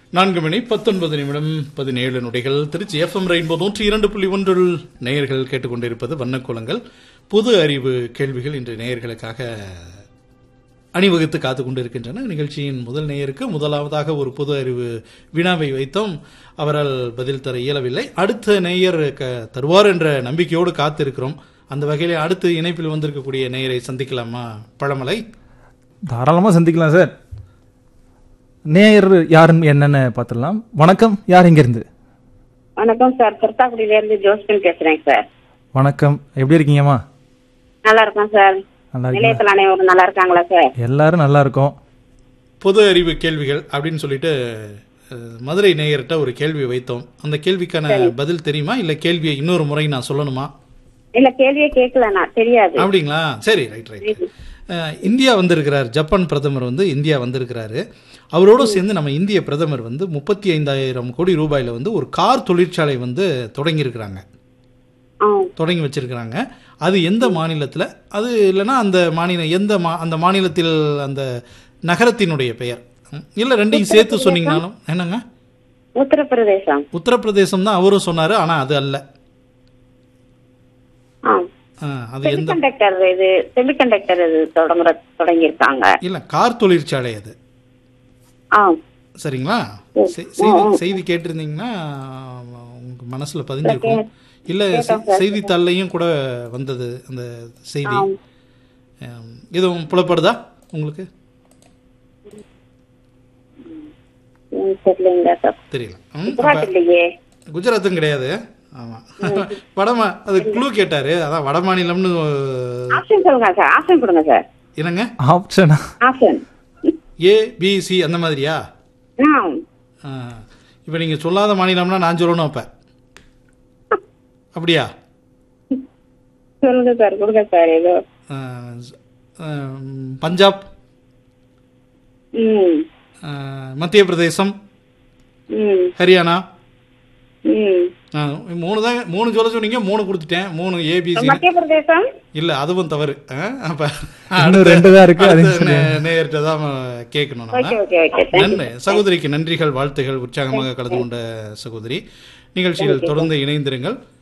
நான்கு மணி பத்தொன்பது நிமிடம் பதினேழு நொடிகள் திருச்சி எஃப்எம் ரெயின்போ நூற்றி இரண்டு புள்ளி ஒன்றில் நேயர்கள் கேட்டுக்கொண்டிருப்பது வண்ணக்கோலங்கள் புது அறிவு கேள்விகள் இன்று நேயர்களுக்காக அணிவகுத்து காத்து கொண்டிருக்கின்றன நிகழ்ச்சியின் முதல் நேயருக்கு முதலாவதாக ஒரு பொது அறிவு வினாவை வைத்தோம் அவரால் பதில் தர இயலவில்லை அடுத்த நேயர் க- தருவார் என்ற நம்பிக்கையோடு காத்திருக்கிறோம் அந்த வகையில் அடுத்து இணைப்பில் வந்திருக்கக்கூடிய நேயரை சந்திக்கலாமா பழமலை தாராளமாக சந்திக்கலாம் சார் நேயர் யாருன்னு என்னன்னு பார்த்துடலாம் வணக்கம் யார் இங்கேருந்து வணக்கம் சார் திருத்தாக்குடியில இருந்து ஜோஸ்பின் பேசுறேன் சார் வணக்கம் எப்படி இருக்கீங்கம்மா நல்லா இருக்கேன் சார் நல்லா இருக்கீங்க நிலையத்தில் அனைவரும் நல்லா இருக்காங்களா சார் எல்லாரும் நல்லா இருக்கோம் பொது அறிவு கேள்விகள் அப்படின்னு சொல்லிட்டு அஹ், மதுரை நேயர்கிட்ட ஒரு கேள்வி வைத்தோம் அந்த கேள்விக்கான பதில் தெரியுமா இல்ல கேள்வியை இன்னொரு முறை நான் சொல்லணுமா இல்ல கேள்வியே கேட்கல நான் தெரியாது அப்படிங்களா சரி ரைட் ரைட் அஹ், இந்தியா வந்திருக்கிறார் ஜப்பான் பிரதமர் வந்து இந்தியா வந்திருக்கிறாரு அவரோடு சேர்ந்து நம்ம இந்திய பிரதமர் வந்து முப்பத்தி ஐந்தாயிரம் கோடி ரூபாயில வந்து ஒரு கார் தொழிற்சாலை வந்து தொடங்கியிருக்கிறாங்க ஆ, தொடங்கி வச்சிருக்கிறாங்க அது எந்த மாநிலத்தில் அது இல்லைன்னா அந்த மாநிலம் எந்த மா அந்த மாநிலத்தில் அந்த நகரத்தினுடைய பெயர் ம், இல்லை ரெண்டையும் சேர்த்து சொன்னீங்கனாலும் என்னங்க உத்தரப்பிரதேசம் உத்தரப்பிரதேசம் தான் அவரும் சொன்னார் ஆனால் அது அல்ல ஆ ஆ, அது எந்த செமிகண்டக்டர் இது செமிகண்டக்டர் இது தொடங்குற தொடங்கியிருக்காங்க இல்லை கார் தொழிற்சாலை அது ஆ சரிங்களா செ- செய்தி செய்தி கேட்டிருந்தீங்கன்னா உங்க மனசுல பதிஞ்சிருக்கும் இல்லை செய்தித்தாள்லையும் கூட வந்தது அந்த செய்தி ஆம், எதுவும் புலப்படுதா உங்களுக்கு ம், தெரியலைங்க சார் தெரியல ம், குஜராத் இல்லையே குஜராத்தும் கிடையாது ஆமா வடமா அது குழு கேட்டாரு அதான் வட மாநிலம்னு ஆப்ஷன் சொல்லுங்க சார் ஆப்ஷன் கொடுங்க சார் என்னங்க ஆப்ஷனா ஆப்ஷன் ஏ பி சி அந்த மாதிரியா ஆ இப்போ நீங்க சொல்லாத மாநிலம்னா நான் சொல்லணும் அப்ப அப்படியா சொல்லுங்க சார் கொடுங்க சார் ஏதோ ஆ, ஆ, பஞ்சாப் ம் ஆ, மத்திய பிரதேசம் ம் ஹரியானா ம் ஆ, மூணு தான் மூணு சொல்ல சொன்னீங்க மூணு கொடுத்துட்டேன் மூணு ஏபிசி மத்திய பிரதேசம் இல்ல அதுவும் தவறு ஆ, அப்ப இன்னும் ரெண்டு தான் இருக்கு அதையும் நேர்கிட்ட தான் கேட்கணும் ஓகே நம்ம ஓகே ஓகே நன்றி சகோதரிக்கு நன்றிகள் வாழ்த்துகள் உற்சாகமாக கலந்து கொண்ட சகோதரி நிகழ்ச்சியில் தொடர்ந்து இணைந்திருங்கள்